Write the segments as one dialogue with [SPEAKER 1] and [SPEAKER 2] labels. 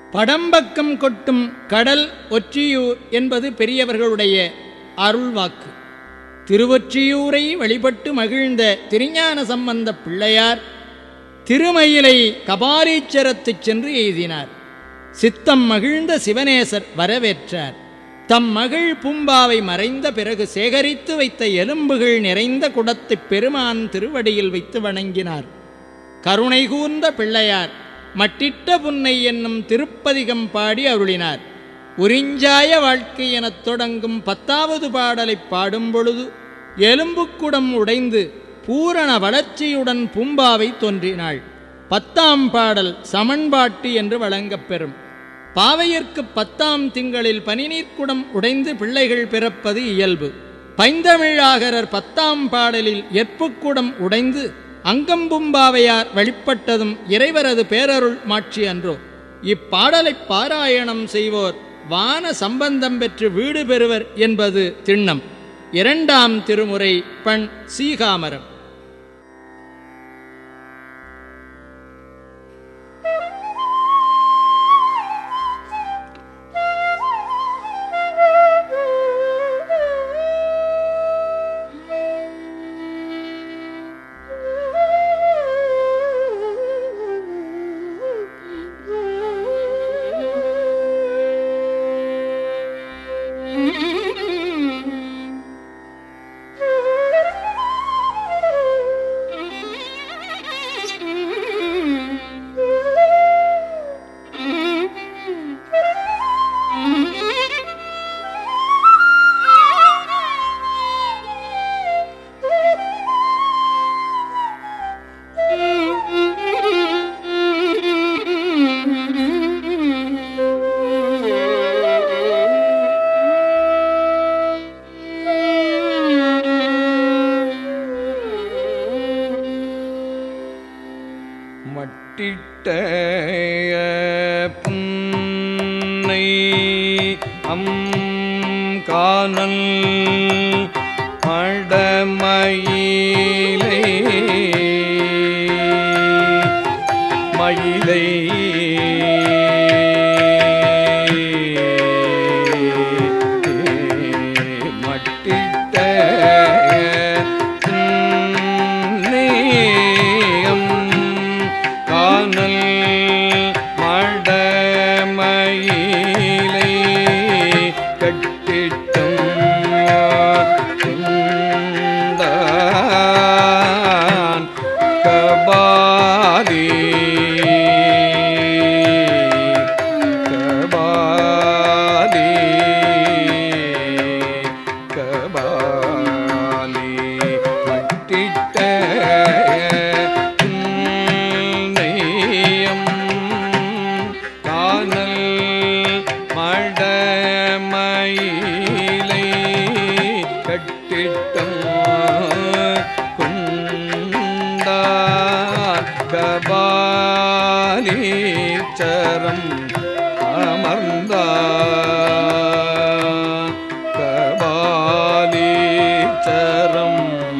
[SPEAKER 1] படம்பக்கம் கொட்டும் கடல் ஒற்றியூர் என்பது பெரியவர்களுடைய அருள்வாக்கு திருவொற்றியூரை வழிபட்டு மகிழ்ந்த திருஞான சம்பந்த பிள்ளையார் திருமயிலை கபாலீச்சரத்துச் சென்று எய்தினார் சித்தம் மகிழ்ந்த சிவனேசர் வரவேற்றார் தம் மகள் பூம்பாவை மறைந்த பிறகு சேகரித்து வைத்த எலும்புகள் நிறைந்த குடத்தைப் பெருமான் திருவடியில் வைத்து வணங்கினார் கருணை கூர்ந்த பிள்ளையார் மட்டிட்ட புன்னை என்னும் திருப்பதிகம் பாடி அருளினார் உறிஞ்சாய வாழ்க்கை எனத் தொடங்கும் பத்தாவது பாடலைப் பாடும் பொழுது எலும்புக்குடம் உடைந்து பூரண வளர்ச்சியுடன் பூம்பாவை தோன்றினாள் பத்தாம் பாடல் சமன்பாட்டு என்று வழங்கப்பெறும் பாவையர்க்கு பத்தாம் திங்களில் பனிநீர்க்குடம் உடைந்து பிள்ளைகள் பிறப்பது இயல்பு பைந்தமிழாகரர் பத்தாம் பாடலில் எற்புக்குடம் உடைந்து அங்கம்பும்பாவையார் வழிபட்டதும் இறைவரது பேரருள் மாட்சி அன்றோ இப்பாடலைப் பாராயணம் செய்வோர் வான சம்பந்தம் பெற்று வீடு பெறுவர் என்பது திண்ணம் இரண்டாம் திருமுறை பண் சீகாமரம்
[SPEAKER 2] மட்டிட்ட புன்னை அம் காணல் மடமயிலை மயிலை மட்டிட்ட புன்னையம் காணல் மடமயிலை கட்டிட்டும் கொண்டான் கபாலி கபாலி கபாலி மட்டிட்ட புன்னையம் காணல் மடமயிலை கட்டிட்டம் கொண்டா கபாலீச்சரம் அமர்ந்தா கபாலீச்சரம்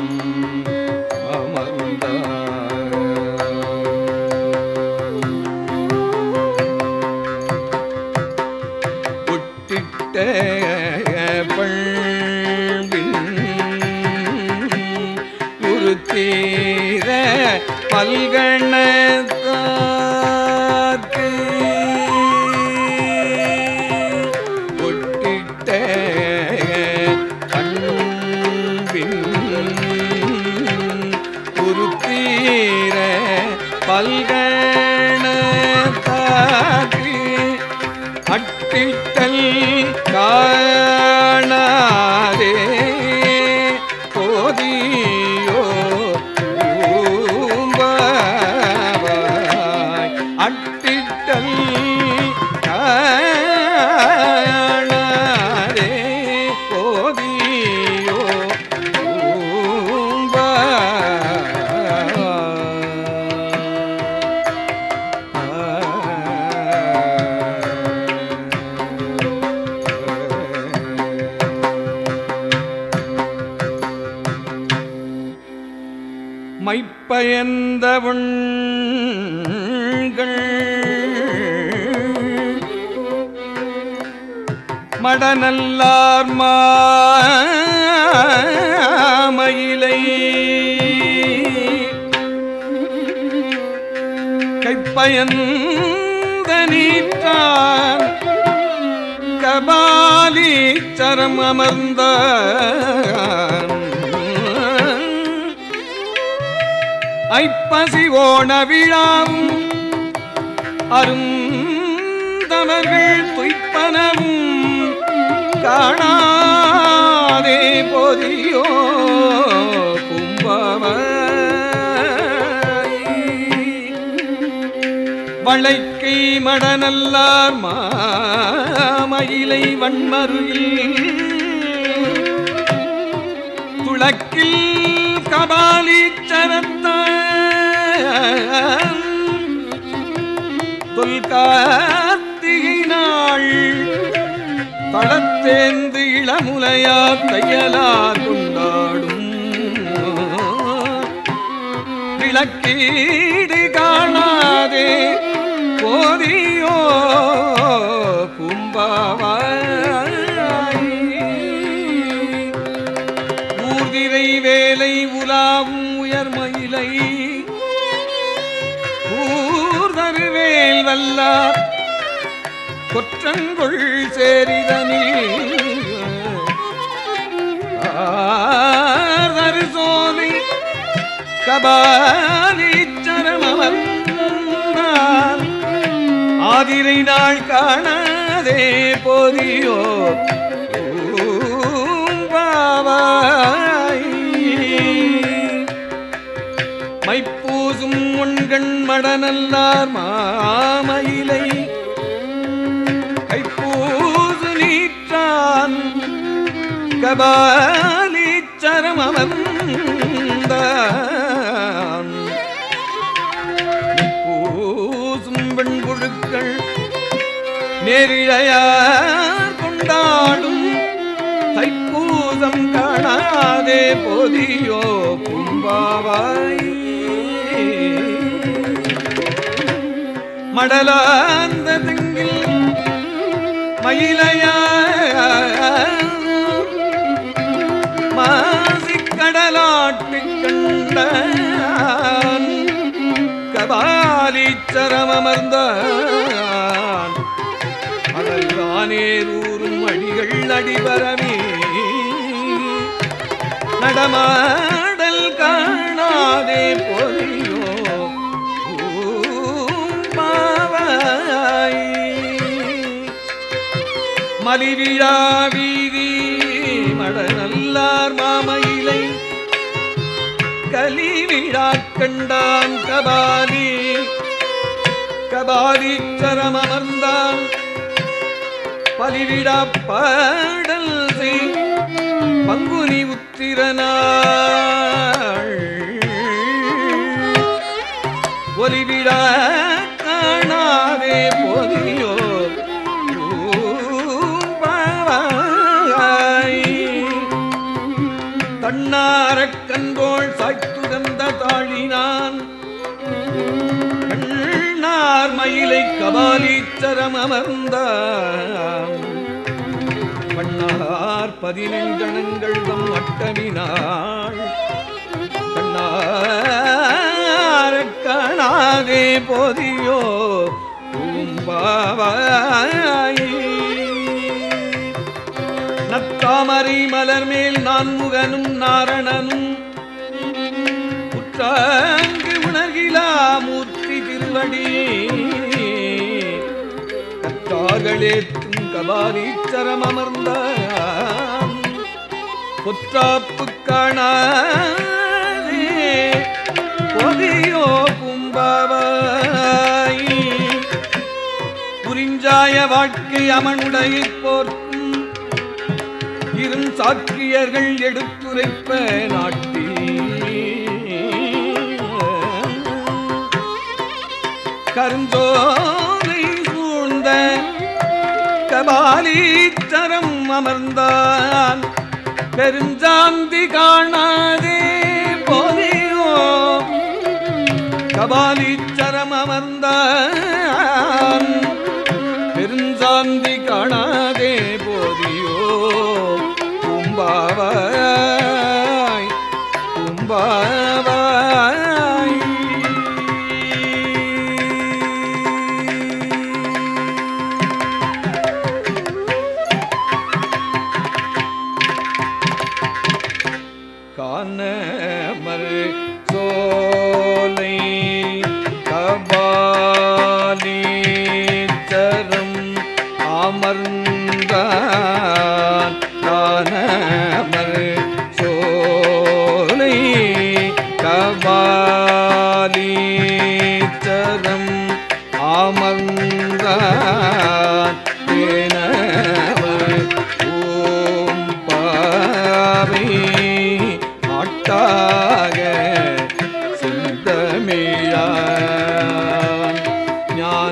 [SPEAKER 2] புட்டிட்ட பண்பின் ஒரு தீர பல்கணத்தாக்கு புட்டிட்ட பண்பின் ஒரு தீர பல்கணத்தாக்கு அட்டிட்டல் காணாதே போதியோ பூம்பாவாய் அட்டிட்டல் காணாதே போதியோ பூம்பாவாய் மைப்பயந்த உண்கள் மடநல்லார் மாமயிலை கைப்பயந்த நீற்றான் கபாலி சரம் அமர்ந்த ஐப்பசி ஓண விழாவும் அருந்தமர்கள் துய்ப்பனவும் காணாதே போதியோ கும்பமாய் வளைக்கை மடநல்லார் மாமயிலை வன்மருகில் துளக்கில் கபாலீச்சரத்த தொல்கார்த்திகை நாள் தளத்தேந்து இளமுலையா தையலார் கொண்டாடும் விளக்கீடு காணாதே போதியோ கும்பாவாய் ஊர்திரை வேலை உலாவும் உயர்மயிலை ஊர்தருவேல் வல்லார் கொற்றங்கொள் சேரிதனில் ஆர்தரு சோலை கபாலீச்சரமவன் ஆதிரை நாள் காணாதே போதியோ பாவாய் மைப்பூசும் உண்கண் மடநல்லார் மாமயிலை கைப்பூசு நீற்றான் கபாலீச்சரம் அமர்ந்தான் பூசும் வெண்புழுக்கள் நேரிழையார் கொண்டாடும் தைப்பூசம் காணாதே போதியோ கும்பாவாய் மடலாந்த திங்கில் மயிலையார் மாசிக்கடலாட்டிக் கண்டான் கபாலீச்சரமர்ந்தான் அடல்வானேரூரும் அடிகள் அடிபரவே நடமாடல் காணாதே பொறியோ பூம்பாவாய் மலிவிழா வீதி மடநல்லார் மாமயிலை கலிவிழா கண்டான் கபாலி கபாலி சரமர்ந்தான் பலிவிழா பாடல் செய் பங்குனி உத்திரனாள் ஒலிவிழா காணாதே போதியோ பூம்பாவாய். தன்னாரக் கண்போள் சாய்த்துகந்த தாழினான் கண்ணார் மயிலை கபாலீச்சரம் அமர்ந்தான் கண்ணார் பதினெண்கணங்கள் தம் அட்டமினாள் கண்ணாரக் காணாதே போதியோ பூம்பாவாய் நத்தாமரை மலர் மேல் நான் முகனும் நாரணனும் குற்றாங்கு உணர்கிலா மூர்த்தி திருவடியே கற்றார்களேற்றும் கபாலீச்சரம் அமர்ந்தான் பொற்றாப்பு காணாதே பொதியோ கும்பாவாய் புரிஞ்சாய வாழ்க்கை அமனுடைய போர்க்கும் இரும் சாக்கியர்கள் எடுத்துரைப்ப நாட்டில் கருஞ்சோலை சூழ்ந்த கபாலீச்சரம் அமர்ந்தான் பெருஞ்சாந்தி காணாதே போதியோ கபாலீச்சரம் அமர்ந்தான் பெருஞ்சாந்தி காணாதே போதியோ தும்பாவாய் தும்பாவாய் காணமர் சோலை கபாலீச்சரம் அமர்ந்தான் காணமர் சோலை கபாலீச்சரம் அமர்ந்தான் தேனவர் ஓம் பாவை ஆட்டாக செந்தமிழான் ஞான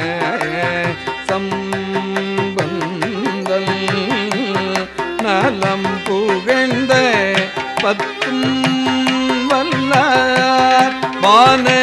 [SPEAKER 2] சம்பந்தல் நலம் புகழ்ந்த பத்தும் வல்லார் வான